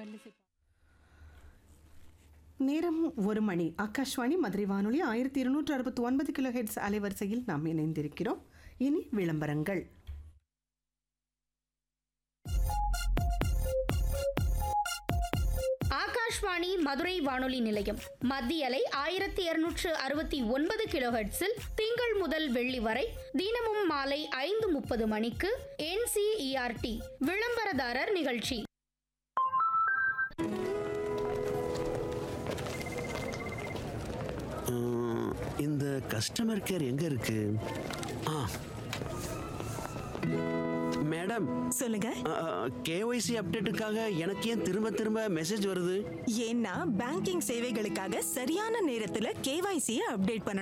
மெல்லிசை நேரம் ஒரு மணி ஆகாஷ்வாணி மதுரை வானொலி ஆயிரத்தி இருநூற்று அறுபத்தி ஒன்பது கிலோ ஹெட்ஸ் அலைவரிசையில் நாம் இணைந்திருக்கிறோம் இனி விளம்பரங்கள் ஆகாஷ்வாணி மதுரை வானொலி நிலையம் மத்திய அலை ஆயிரத்தி இருநூற்று அறுபத்தி ஒன்பது கிலோஹெட்ஸில் திங்கள் முதல் வெள்ளி வரை தினமும் மாலை ஐந்து முப்பது மணிக்கு என்சிஇஆர்டி விளம்பரதாரர் நிகழ்ச்சி உம், இந்த கஸ்டமர் கேர் எங்க இருக்கு ஆ மேடம் சொல்லுங்க கேஒய்சி அப்டேட்டுக்காக எனக்கு ஏன் திரும்ப திரும்ப மெசேஜ் வருது ஏன்னா பேங்கிங் சேவைகளுக்காக சரியான நேரத்துல கேவைசியை அப்டேட் பண்ண